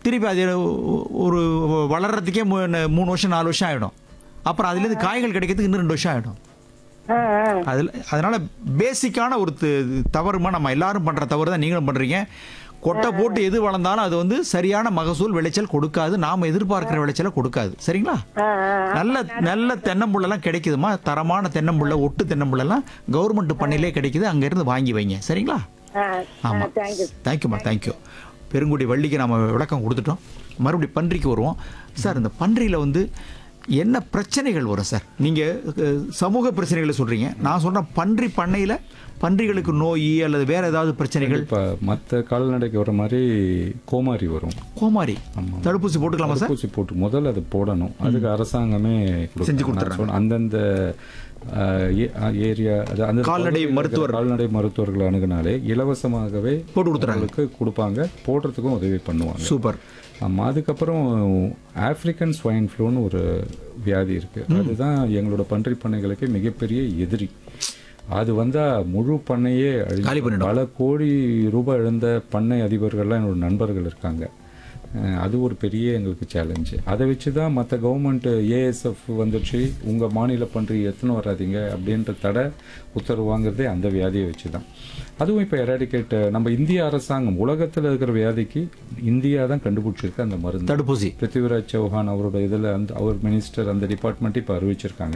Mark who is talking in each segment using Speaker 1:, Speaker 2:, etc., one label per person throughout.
Speaker 1: திருப்பி அது ஒ- ஒரு வளர்றதுக்கே மூ- மூணு வருஷம் நாலு வருஷம் ஆகிடும் அப்புறம் அதுலேருந்து காய்கள் கிடைக்கிறதுக்கு இன்னும் ரெண்டு வருஷம் ஆகிடும்
Speaker 2: ஆ, ஆ.
Speaker 1: அதில் அதனால் பேசிக்கான ஒரு து- தவறுமா நம்ம எல்லாரும் பண்ணுற தவறு தான் நீங்களும் பண்ணுறீங்க கொட்டை போட்டு எது வளர்ந்தாலும் அது வந்து சரியான மகசூல் விளைச்சல் கொடுக்காது நாம் எதிர்பார்க்குற விளைச்சலை கொடுக்காது சரிங்களா
Speaker 2: ஆ, ஆ.
Speaker 1: நல்ல நல்ல தென்னம்புள்ளெல்லாம் கிடைக்குதுமா தரமான தென்னம்புள்ள ஒட்டு தென்னம்புள்ளெல்லாம் கவர்மெண்ட் பண்ணையிலே கிடைக்குது அங்கேருந்து வாங்கி வைங்க சரிங்களா
Speaker 2: ஆ, ஆ,
Speaker 1: ஆமாம்
Speaker 2: தேங்க்யூ
Speaker 1: தேங்க்யூம்மா தேங்க்யூ பெருங்குடி வள்ளிக்கு நம்ம விளக்கம் கொடுத்துட்டோம் மறுபடியும் பன்றிக்கு வருவோம் சார் இந்த பன்றியில் வந்து என்ன பிரச்சனைகள் வரும் சார் நீங்கள் சமூக பிரச்சனைகளை சொல்கிறீங்க நான் சொன்ன பன்றி பண்ணையில் பன்றிகளுக்கு நோய் அல்லது வேற ஏதாவது பிரச்சனைகள்
Speaker 3: இப்போ மற்ற கால்நடைக்கு வர மாதிரி கோமாரி வரும்
Speaker 1: கோமாரி தடுப்பூசி போட்டுக்கலாமா சார்
Speaker 3: தடுப்பூசி போட்டு முதல்ல அது போடணும் அதுக்கு அரசாங்கமே கொடுக்கும்.
Speaker 1: செஞ்சு
Speaker 3: நான்
Speaker 1: கொடுத்துட்றாங்க.
Speaker 3: சொன்ன அந்தந்த அஹ், ஏ- அஹ், ஏரியா அது அந்த
Speaker 1: கால்நடை
Speaker 3: பகுதியில் இருக்கிற
Speaker 1: மருத்துவர்.
Speaker 3: கால்நடை மருத்துவர்கள் அணுகுனாலே இலவசமாகவே
Speaker 1: போட்டு கொடுத்துறாங்க
Speaker 3: அவங்களுக்கு கொடுப்பாங்க போடுறதுக்கும் உதவி பண்ணுவாங்க
Speaker 1: சூப்பர்
Speaker 3: ஆமாம் அதுக்கப்புறம் ஆப்பிரிக்கன் ஸ்வைன் ஃப்ளூன்னு ஒரு வியாதி இருக்கு அதுதான் எங்களோட பன்றி பண்ணைகளுக்கு மிகப்பெரிய எதிரி அது வந்தா முழு பண்ணையே அழிஞ்சு
Speaker 1: காலி பண்ணிடும்.
Speaker 3: பல கோடி ரூபாய் இழந்த பண்ணை அதிபர்கள்லாம் என்னோட நண்பர்கள் இருக்காங்க அஹ் அது ஒரு பெரிய எங்களுக்கு சேலஞ்சு அதை வச்சு தான் மற்ற கவர்மெண்ட் ஏஎஸ்எஃப் வந்துச்சு உங்கள் மாநில பன்றி எத்தனை வராதீங்க அப்படின்ற தடை உத்தரவு வாங்குறதே அந்த வியாதியை வச்சு தான் அதுவும் இப்போ எராடிகேட் நம்ம இந்திய அரசாங்கம் உலகத்தில் இருக்கிற வியாதிக்கு இந்தியா தான் கண்டுபிடிச்சிருக்கு அந்த மருந்து
Speaker 1: தடுப்பூசி
Speaker 3: பிருத்திவிராஜ் சௌஹான் அவரோட இதில் அந்த அவர் மினிஸ்டர் அந்த டிபார்ட்மெண்ட் இப்போ அறிவிச்சிருக்காங்க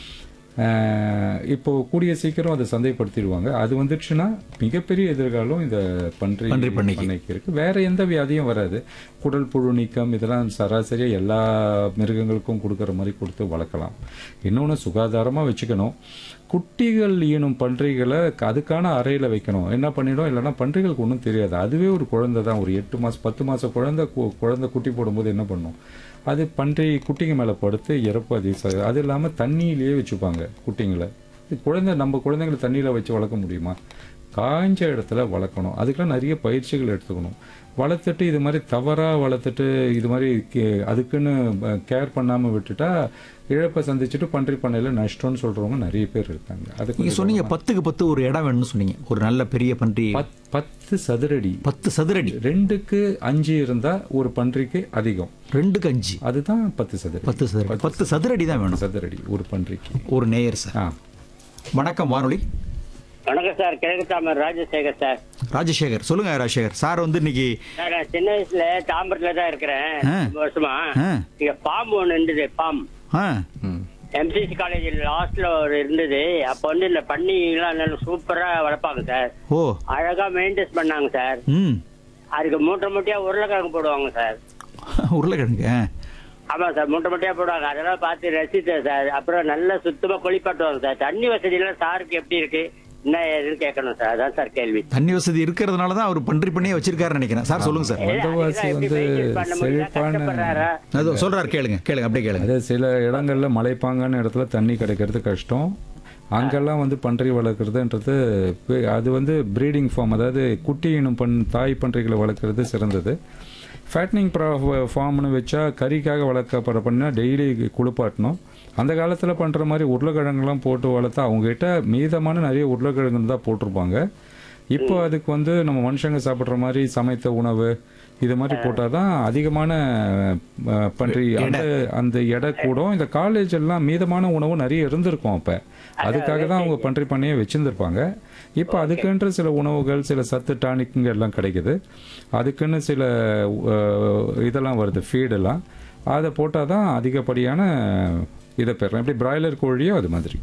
Speaker 3: அஹ் இப்போ கூடிய சீக்கிரம் அதை சந்தைப்படுத்திடுவாங்க அது வந்துடுச்சுன்னா மிகப்பெரிய எதிர்காலம் இந்த பன்றி
Speaker 1: பன்றி பண்ணைக்கு.
Speaker 3: பண்ணைக்கு இருக்கு வேற எந்த வியாதியும் வராது குடல் புழு நீக்கம் இதெல்லாம் சராசரியா எல்லா மிருகங்களுக்கும் கொடுக்குற மாதிரி கொடுத்து வளர்க்கலாம் இன்னொன்று சுகாதாரமா வச்சுக்கணும் குட்டிகள் ஈனும் பன்றிகளை அதுக்கான அறையில வைக்கணும் என்ன பண்ணிடும் இல்லைன்னா பன்றிகளுக்கு ஒன்றும் தெரியாது அதுவே ஒரு குழந்தை தான் ஒரு எட்டு மாசம் பத்து மாசம் குழந்தை கு- குழந்தை குட்டி போடும்போது என்ன பண்ணும் அது பன்றி குட்டிங்க மேல படுத்து இறப்பு அதிகம் அது இல்லாம தண்ணியிலேயே வச்சுப்பாங்க குட்டிங்களை இது குழந்தை நம்ம குழந்தைங்களை தண்ணியில வச்சு வளர்க்க முடியுமா காய்ஞ்ச இடத்துல வளர்க்கணும் அதுக்கெல்லாம் நிறைய பயிற்சிகள் எடுத்துக்கணும் வளர்த்துட்டு இது மாதிரி தவறாக வளர்த்துட்டு இது மாதிரி கே- அதுக்குன்னு கேர் பண்ணாமல் விட்டுட்டா இழப்பை சந்திச்சுட்டு பன்றி பண்ணையில் நஷ்டம்னு சொல்கிறவங்க நிறைய பேர் இருக்காங்க அதுக்கு
Speaker 1: நீங்கள் சொன்னீங்க பத்துக்கு பத்து ஒரு இடம் வேணும்னு சொன்னீங்க ஒரு நல்ல பெரிய பன்றி
Speaker 3: பத்- பத்து சதுரடி
Speaker 1: பத்து சதுரடி
Speaker 3: ரெண்டுக்கு அஞ்சு இருந்தா ஒரு பன்றிக்கு அதிகம்
Speaker 1: ரெண்டுக்கு அஞ்சு
Speaker 3: அதுதான் பத்து சதுரடி
Speaker 1: பத்து சதுரடி பத்து சதுரடி தான் வேணும்
Speaker 3: சதுரடி ஒரு பன்றிக்கு
Speaker 1: ஒரு நேயர் சார்
Speaker 3: ஆ
Speaker 1: வணக்கம் வானொலி
Speaker 4: வணக்கம் சார் கிழக்கு தாமர் ராஜசேகர் சார்
Speaker 1: ராஜசேகர் சொல்லுங்க ராஜசேகர் சார் வந்து இன்னைக்கு
Speaker 4: சார் நான் சின்ன வயசுல தாம்பரத்துல தான் இருக்கிறேன்
Speaker 1: ஆ.
Speaker 4: ரொம்ப வருஷமா
Speaker 1: ஆ.
Speaker 4: இங்க பாம்பு ஒண்ணு இருந்தது பாம்
Speaker 1: ஆ
Speaker 3: ம்
Speaker 4: எம்சிசி காலேஜ் லாஸ்ட்ல ஒரு இருந்தது அப்ப வந்து இந்த பண்ணி எல்லாம் நல்ல சூப்பரா வளர்ப்பாங்க சார்
Speaker 1: ஓ
Speaker 4: அழகா மெயின்டைன் பண்ணாங்க சார்
Speaker 1: ம்
Speaker 4: அதுக்கு மூட்டை மூட்டையா உருளைக்கிழங்கு போடுவாங்க சார்
Speaker 1: உருளைக்கிழங்கு ஆ.
Speaker 4: ஆமா சார் மூட்டை மூட்டையா போடுவாங்க அதெல்லாம் பார்த்து ரசித்தேன் சார் அப்புறம் நல்லா சுத்தமா குளிப்பாட்டுவாங்க சார் தண்ணி வசதி எல்லாம் சாருக்கு எப்படி இருக்கு என்ன ஏதுன்னு கேட்கணும் சார் அதான் சார் கேள்வி
Speaker 1: தண்ணி வசதி இருக்கிறதுனால தான் அவர் பன்றி பண்ணியே வச்சிருக்காருன்னு நினைக்கிறேன் சார் சொல்லுங்க சார்
Speaker 3: வந்தவாசி
Speaker 4: எப்படி
Speaker 3: வந்து
Speaker 4: maintain பண்ண முடியல?
Speaker 3: செழிப்பான
Speaker 4: கஷ்டப்படுறாரா?
Speaker 1: அது சொல்றாரு கேளுங்க கேளுங்க அப்படியே கேளுங்க
Speaker 3: அது சில இடங்கள்ல மலைப்பாங்கான இடத்துல தண்ணி கிடைக்கிறது கஷ்டம் அங்கெல்லாம் வந்து பன்றி வளர்க்குறதுன்றது பெ- அது வந்து ப்ரீடிங் ஃபார்ம் அதாவது குட்டி இனம் பண் தாய் பன்றிகளை வளர்க்குறது சிறந்தது ஃபேட்னிங் ஃபார்ம்னு வச்சா கறிக்காக வளர்க்கப்படுற பண்ணா டெய்லி குளிப்பாட்டணும் அந்த காலத்தில் பண்ணுற மாதிரி உருளைக்கிழங்குலாம் போட்டு வளர்த்தா அவங்ககிட்ட மீதமான நிறைய உருளைக்கிழங்கு தான் போட்டிருப்பாங்க இப்போ அதுக்கு வந்து நம்ம மனுஷங்க சாப்பிட்ற மாதிரி சமைத்த உணவு இது மாதிரி போட்டால் தான் அதிகமான அஹ், பன்றி அந்த அந்த எடை கூடும் இந்த காலேஜ் எல்லாம் மீதமான உணவு நிறைய இருந்திருக்கும் அப்போ அதுக்காக தான் அவங்க பன்றி பண்ணையே வச்சிருந்திருப்பாங்க இப்போ அதுக்குன்ற சில உணவுகள் சில சத்து டானிக்குங்க எல்லாம் கிடைக்குது அதுக்குன்னு சில அஹ், இதெல்லாம் வருது ஃபீடெல்லாம் அதை போட்டால் தான் அதிகப்படியான இதை பெறலாம் எப்படி பிராய்லர் கோழியோ அது மாதிரி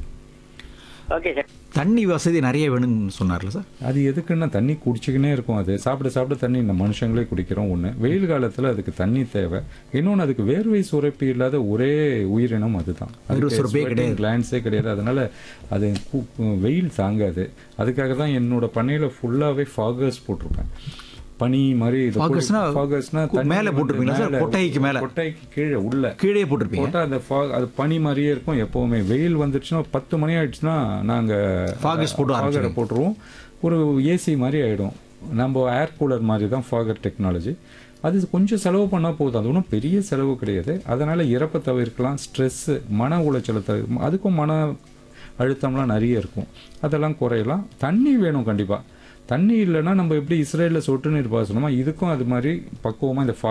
Speaker 4: ஓகே சார்
Speaker 1: தண்ணி வசதி நிறைய வேணும்னு சொன்னார்ல சார்
Speaker 3: அது எதுக்குன்னா தண்ணி குடிச்சிக்கினே இருக்கும் அது சாப்பிட சாப்பிட தண்ணி இந்த மனுஷங்களே குடிக்கிறோம் ஒன்று வெயில் காலத்தில் அதுக்கு தண்ணி தேவை இன்னொன்று அதுக்கு வேர்வை சுரப்பி இல்லாத ஒரே உயிரினம் அதுதான்
Speaker 1: வேர்வை சுரப்பியே கிடையாது.
Speaker 3: கிளான்ஸே கிடையாது அதனால அது கு- வெயில் தாங்காது அதுக்காக தான் என்னோட பண்ணையில் ஃபுல்லாகவே ஃபாகர்ஸ் போட்டிருப்பேன் பனி மாதிரி இது
Speaker 1: Foggers-னா
Speaker 3: ஃபாகர்ஸ்னா
Speaker 1: கு- மேல போட்டிருப்பீங்களா சார்? கொட்டைக்கு மேல?
Speaker 3: கொட்டைக்கு கீழே உள்ள
Speaker 1: கீழே போட்டிருப்பீங்க
Speaker 3: போட்டா அந்த fog- அது பனி மாதிரியே இருக்கும் எப்பவுமே வெயில் வந்துச்சுன்னா பத்து மணி ஆயிடுச்சுன்னா நாங்க
Speaker 1: Foggers போட்டு
Speaker 3: ஃபாகரை
Speaker 1: ஆரம்பிச்சிடுங்க.
Speaker 3: போட்டுருவோம் ஒரு ஏசி மாதிரி ஆயிடும் நம்ம ஏர் கூலர் மாதிரி தான் ஃபாகர் டெக்னாலஜி அது கொஞ்சம் செலவு பண்ணால் போதும் அது ஒன்றும் பெரிய செலவு கிடையாது அதனால இறப்பை தவிர்க்கலாம் ஸ்ட்ரெஸ்ஸு மன உளைச்சலை தவிர அதுக்கும் மன அழுத்தம்லாம் நிறைய இருக்கும் அதெல்லாம் குறையலாம் தண்ணி வேணும் கண்டிப்பாக தண்ணி இல்லைன்னா நம்ம எப்படி இஸ்ரேலில் சொட்டு நீர் பாசனமா இதுக்கும் அது மாதிரி பக்குவமாக இந்த